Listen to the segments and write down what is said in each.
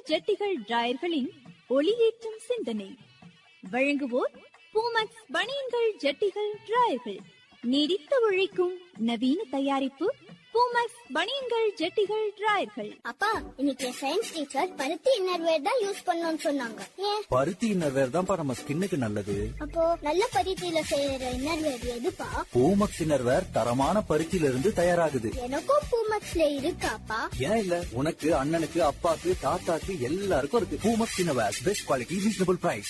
ஜட்டிகள் டிராயர்களின் ஒளியேற்றும் சிந்தனை வழங்குவோர் பூமக்ஸ் பனியன்கள் ஜட்டிகள் டிராயர்கள் நீடித்து உழைக்கும் நவீன தயாரிப்பு பூமக்ஸ் பனியன்கள் ஜட்டிகள் டிராயர்கள் அப்பா இன்னைக்கு சயின்ஸ் டீச்சர் பருத்தி இன்னர்வேர் தான் யூஸ் பண்ணணும்னு சொன்னாங்க ஏன் பருத்தி இன்னர்வேர் தான்ப்பா நம்ம ஸ்கின்னுக்கு நல்லது அப்போ நல்ல பருத்தியில செய்யற இன்னர்வேர் எதுப்பா பூமக்ஸ் இன்னர்வேர் தரமான பருத்தியில இருந்து தயாராகுது எனக்கும் பூமக்ஸ்ல இருக்காப்பா ஏன் இல்ல உனக்கு அண்ணனுக்கு அப்பாக்கு தாத்தாக்கு எல்லாருக்கும் இருக்கு Poomex innerwear best quality reasonable price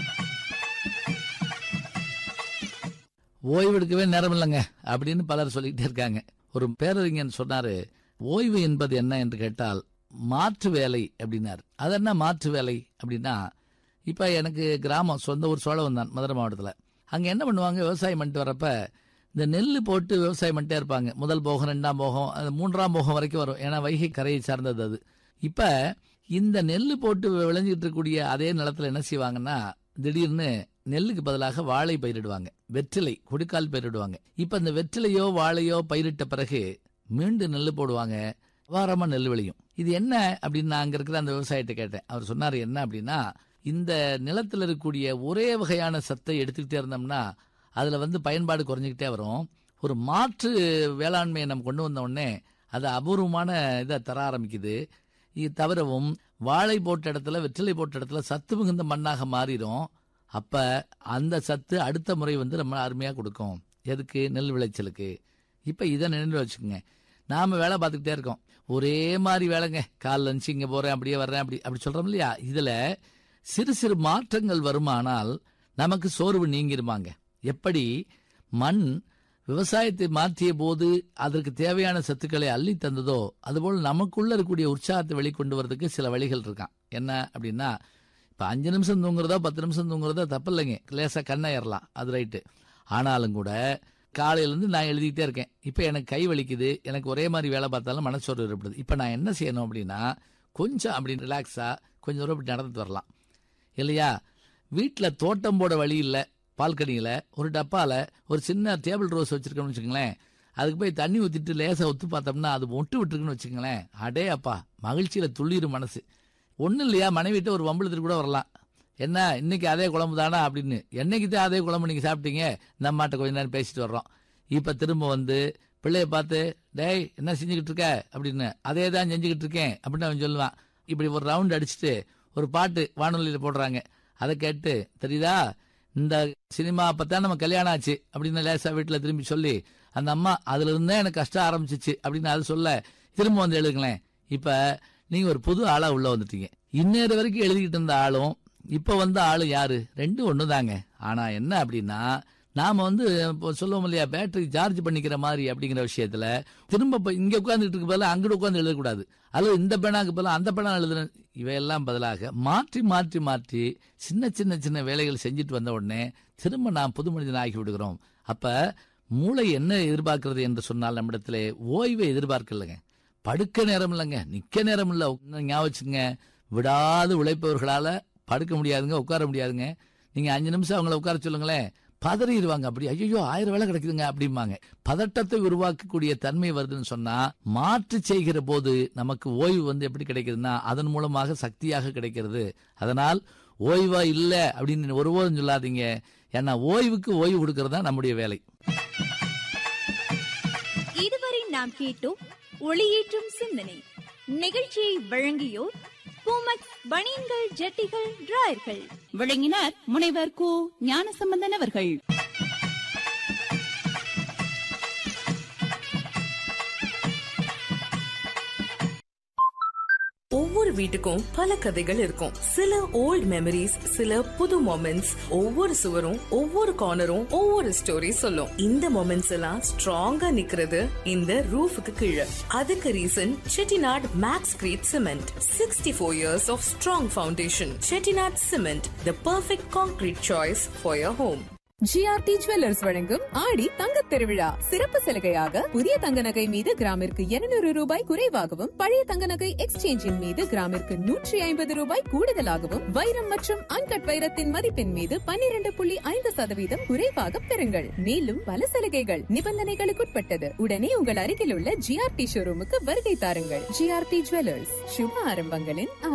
ஓய்வு எடுக்கவே நேரம் இல்லைங்க அப்படின்னு பலர் சொல்லிக்கிட்டே இருக்காங்க ஒரு பேரறிஞன் சொன்னாரு ஓய்வு என்பது என்ன என்று கேட்டால் மாற்று வேலை அப்படின்னாரு அது என்ன மாற்று வேலை அப்படின்னா இப்ப எனக்கு கிராமம் சொந்த ஊர் சோழவன் தான் மதுரை மாவட்டத்தில் அங்க என்ன பண்ணுவாங்க விவசாயம் பண்ணிட்டு வரப்ப இந்த நெல் போட்டு விவசாயம் பண்ணிட்டே இருப்பாங்க முதல் போகம் ரெண்டாம் போகம் அது மூன்றாம் போகம் வரைக்கும் வரும் ஏன்னா வைகை கரையை சார்ந்தது அது இப்ப இந்த நெல் போட்டு விளைஞ்சிட்டு இருக்கக்கூடிய அதே நிலத்துல என்ன செய்வாங்கன்னா திடீர்னு நெல்லுக்கு பதிலாக வாழை பயிரிடுவாங்க வெற்றிலை கொடுக்கால் பயிரிடுவாங்க இப்ப இந்த வெற்றிலையோ வாழையோ பயிரிட்ட பிறகு மீண்டும் நெல் போடுவாங்க வாரமா நெல் விளையும் இது என்ன அப்படின்னு நான் அங்க இருக்கிற அந்த விவசாயிட்ட கேட்டேன் அவர் சொன்னாரு என்ன அப்படின்னா இந்த நிலத்துல இருக்கக்கூடிய ஒரே வகையான சத்தை எடுத்துக்கிட்டே இருந்தோம்னா அதுல வந்து பயன்பாடு குறைஞ்சிக்கிட்டே வரும் ஒரு மாற்று வேளாண்மையை நம்ம கொண்டு வந்த உடனே அது அபூர்வமான இதை தர ஆரம்பிக்குது இது தவிரவும் வாழை போட்ட இடத்துல வெற்றிலை போட்ட இடத்துல சத்து மிகுந்த மண்ணாக மாறிடும் அப்ப அந்த சத்து அடுத்த முறை வந்து நம்ம அருமையா கொடுக்கும் எதுக்கு நெல் விளைச்சலுக்கு இப்ப இதை நினைவு வச்சுக்கோங்க நாம வேலை பார்த்துக்கிட்டே இருக்கோம் ஒரே மாதிரி வேலைங்க கால் லஞ்சு இங்க போறேன் அப்படியே வர்றேன் அப்படி அப்படி சொல்றோம் இல்லையா இதுல சிறு சிறு மாற்றங்கள் வருமானால் நமக்கு சோர்வு நீங்கிருமாங்க எப்படி மண் விவசாயத்தை மாற்றிய போது அதற்கு தேவையான சத்துக்களை அள்ளி தந்ததோ அதுபோல் நமக்குள்ள இருக்கக்கூடிய உற்சாகத்தை வெளிக்கொண்டு வரதுக்கு சில வழிகள் இருக்கான் என்ன அப்படின்னா இப்ப அஞ்சு நிமிஷம் தூங்குறதோ பத்து நிமிஷம் தூங்குறதோ தப்பு இல்லைங்க லேசா கண்ணை ஏறலாம் அது ரைட்டு ஆனாலும் கூட காலையில இருந்து நான் எழுதிக்கிட்டே இருக்கேன் இப்ப எனக்கு கை வலிக்குது எனக்கு ஒரே மாதிரி வேலை பார்த்தாலும் மனசோர்வு ஏற்படுது இப்ப நான் என்ன செய்யணும் அப்படின்னா கொஞ்சம் அப்படி ரிலாக்ஸா கொஞ்சம் தூரம் இப்படி நடந்துட்டு வரலாம் இல்லையா வீட்டில் தோட்டம் போட வழி இல்லை பால்கனியில் ஒரு டப்பால ஒரு சின்ன டேபிள் ரோஸ் வச்சிருக்கோம்னு வச்சுங்களேன் அதுக்கு போய் தண்ணி ஊற்றிட்டு லேசாக ஒத்து பார்த்தோம்னா அது ஒட்டு விட்டுருக்குன்னு வச்சுங்களேன் அடே அப்பா மகிழ்ச்சியில் துள்ளிரும் மனசு ஒன்றும் இல்லையா மனைவிட்ட ஒரு வம்பளத்துக்கு கூட வரலாம் என்ன இன்னைக்கு அதே குழம்பு தானா அப்படின்னு என்னைக்கு தான் அதே குழம்பு நீங்க சாப்பிட்டீங்க இந்த அம்மாட்ட கொஞ்ச நேரம் பேசிட்டு வர்றோம் இப்ப திரும்ப வந்து பிள்ளைய பார்த்து டேய் என்ன செஞ்சுக்கிட்டு இருக்க அப்படின்னு அதே தான் செஞ்சுக்கிட்டு இருக்கேன் அப்படின்னு அவன் சொல்லுவான் இப்படி ஒரு ரவுண்ட் அடிச்சுட்டு ஒரு பாட்டு வானொலியில போடுறாங்க அதை கேட்டு தெரியுதா இந்த சினிமா அப்பதான் நம்ம கல்யாணம் ஆச்சு அப்படின்னு லேசா வீட்டுல திரும்பி சொல்லி அந்த அம்மா அதுல இருந்தே எனக்கு கஷ்டம் ஆரம்பிச்சிச்சு அப்படின்னு அது சொல்ல திரும்ப வந்து எழுதுங்களேன் இப்ப நீங்க ஒரு புது ஆளா உள்ள வந்துட்டீங்க இன்னேறு வரைக்கும் எழுதிக்கிட்டு இருந்த ஆளும் இப்ப வந்த ஆளு யாரு ரெண்டும் ஒண்ணுதாங்க ஆனா என்ன அப்படின்னா நாம வந்து இப்போ சொல்லுவோம் இல்லையா பேட்டரி சார்ஜ் பண்ணிக்கிற மாதிரி அப்படிங்கிற விஷயத்துல திரும்ப இப்ப இங்க உட்கார்ந்துட்டு இருக்க பதிலா அங்கிட்டு உட்கார்ந்து எழுதக்கூடாது அல்லது இந்த பேனாக்கு பதிலா அந்த பேனா எழுதுன இவையெல்லாம் பதிலாக மாற்றி மாற்றி மாற்றி சின்ன சின்ன சின்ன வேலைகள் செஞ்சுட்டு வந்த உடனே திரும்ப நாம் புது மனிதன் ஆகி விடுகிறோம் அப்ப மூளை என்ன எதிர்பார்க்கிறது என்று சொன்னால் நம்மிடத்திலே ஓய்வை எதிர்பார்க்கலங்க படுக்க நேரம் இல்லைங்க நிக்க நேரம் இல்ல இன்னும் ஞாபகம் வச்சுங்க விடாது உழைப்பவர்களால படுக்க முடியாதுங்க உட்கார முடியாதுங்க நீங்க அஞ்சு நிமிஷம் அவங்கள உட்கார சொல்லுங்களேன் பதறிடுவாங்க அப்படி ஐயோ ஆயிரம் வேலை கிடைக்குதுங்க அப்படிம்பாங்க பதட்டத்தை உருவாக்கக்கூடிய தன்மை வருதுன்னு சொன்னா மாற்று செய்கிற போது நமக்கு ஓய்வு வந்து எப்படி கிடைக்குதுன்னா அதன் மூலமாக சக்தியாக கிடைக்கிறது அதனால் ஓய்வா இல்ல அப்படின்னு ஒருபோதும் சொல்லாதீங்க ஏன்னா ஓய்வுக்கு ஓய்வு கொடுக்கறது தான் நம்முடைய வேலை இதுவரை நாம் கேட்டோம் ஒளியேற்றும் சிந்தனை நிகழ்ச்சியை வழங்கியோர் பூமக்ஸ் பனியன்கள் ஜட்டிகள் டிராயர்கள் விளங்கினார் முனைவர் கு ஞானசம்பந்தன் அவர்கள் ஒவ்வொரு வீட்டுக்கும் பல கதைகள் இருக்கும் சில ஓல்ட் மெமரிஸ் சில புது மொமெண்ட்ஸ் ஒவ்வொரு சுவரும் ஒவ்வொரு கார்னரும் ஒவ்வொரு ஸ்டோரி சொல்லும் இந்த மொமெண்ட்ஸ் எல்லாம் ஸ்ட்ராங்கா நிக்கிறது இந்த ரூஃபுக்கு கீழே அதுக்கு reason Chettinad makes concrete cement sixty four years of strong foundation Chettinad cement the perfect concrete choice for your home GRT jewellers வழங்கும் ஆடி தங்கத் திருவிழா சிறப்பு சலுகையாக புதிய தங்க நகை மீது கிராமிற்கு 200 ரூபாய் குறைவாகவும் பழைய தங்க நகை எக்ஸ்சேஞ்சின் மீது கிராமிற்கு நூற்றி ஐம்பது ரூபாய் கூடுதலாகவும் வைரம் மற்றும் அன்கட் வைரத்தின் மதிப்பின் மீது 12.5% புள்ளி ஐந்து சதவீதம் குறைவாக பெறுங்கள் மேலும் பல சலுகைகள் நிபந்தனைகளுக்குட்பட்டது உடனே உங்கள் அருகில் உள்ள ஜிஆர்டி ஷோரூமுக்கு வருகை தாருங்கள் ஜிஆர்டி ஜுவல்லர்ஸ் சுப ஆரம்பங்களின்